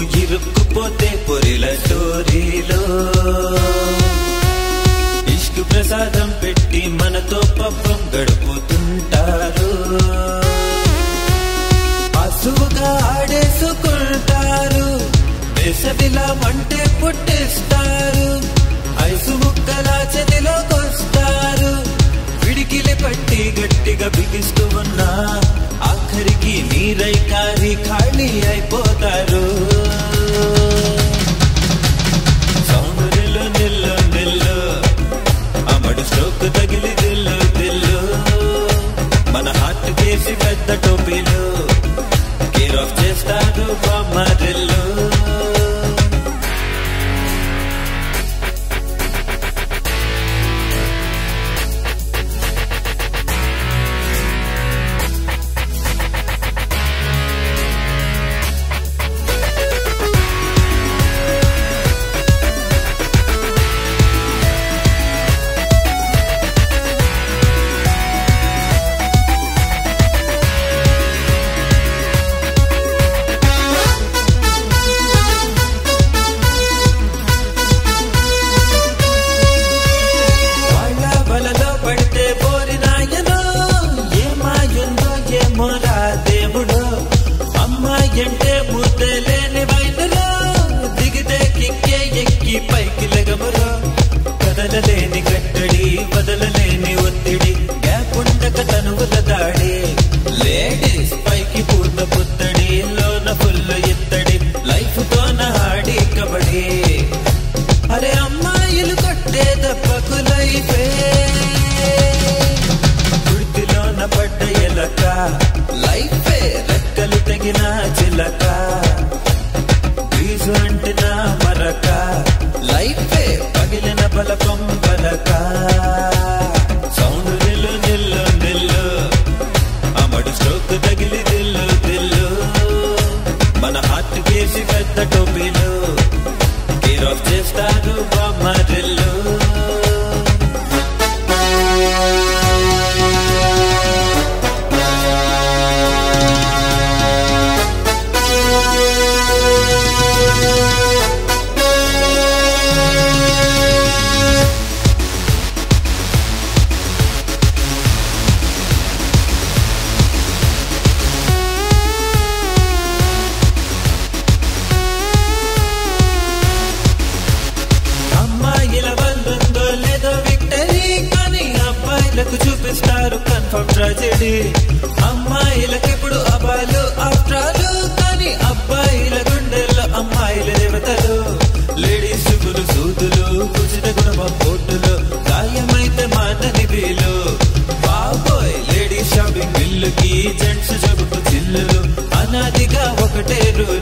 ఇరుక్కుపోతే పొరిల స్టోరీలో ఇష్కు ప్రసాదం పెట్టి మనతో పబ్బం గడుపుతుంటారు పశువుగా ఆడేసుకుంటారు వేసవిలా మంటే పుట్టిస్తారు ఐసు ముక్కలా చెదిలోకొస్తారు పిడికిలి పట్టి గట్టిగా బిగిస్తూ ఉన్నా ఆఖరికి నీరై కారి ఖాళీ అయిపోతారు సౌండ్ నిల్లు నిల్లు నిల్లు అమ్మడు స్ట్రోక్ తగిలి దిల్లు దిల్లు మన హార్ట్ కేసి పెద్ద టోపీలు కేర్ ఆఫ్ చేస్తారు బామ్మరిల్లు వాళ్ళ వలలో పడితే పోరినాయనో ఏమాయుందో ఏమో రా దేవుడు అమ్మాయి అంటే ముద్దే లేని వైద్యులో దిగితే కిక్కే ఎక్కి పైకి లెగమురో కదలలేని కట్టడి వదలలేని ఒత్తిడి గ్యాప్ ఉండక తనువుల దాడి లేడీస్ పైకి పూర్ణ పుత్తడి లోన ఫుల్ ఎత్తడి లైఫ్ తోన హాడి కబడి అరే అమ్మాయిలు కొట్టే దెబ్బకు లైఫే గుర్తిలోన పడ్డ ఎలక లైఫే రెక్కలు తెగిన చిలక ఫీజు అంటిన మరక లైఫే పగిలిన బలపం పలక సౌండ్ నిల్లు నిల్లు నిల్లు అమడు స్ట్రోక్ తగిలి దిల్లు దిల్లు మన హార్ట్ కేసి పెద్ద టోపీలు కేర్ ఆఫ్ చేస్తారు బామ్మరిల్లు అమ్మాయిల బంధందో లేదో విక్టరీ కానీ అబ్బాయిలకు చూపిస్తారు కన్ఫర్మ్ ట్రాజెడీ అమ్మాయిలకు ఇప్పుడు అబ్బాయిలు ఆఫ్ట్రాలు కానీ అబ్బాయిల గుండెల్లో అమ్మాయిల దేవతలు లేడీస్ గులు సూదులు కుచిత గుణపం బోర్డులు గాయమైతే మానని వీలు బాబోయ్ లేడీస్ షాపింగ్ బిల్లుకి జెంట్స్ జబ్బు చిల్లులు అనాదిగా ఒకటే రూలు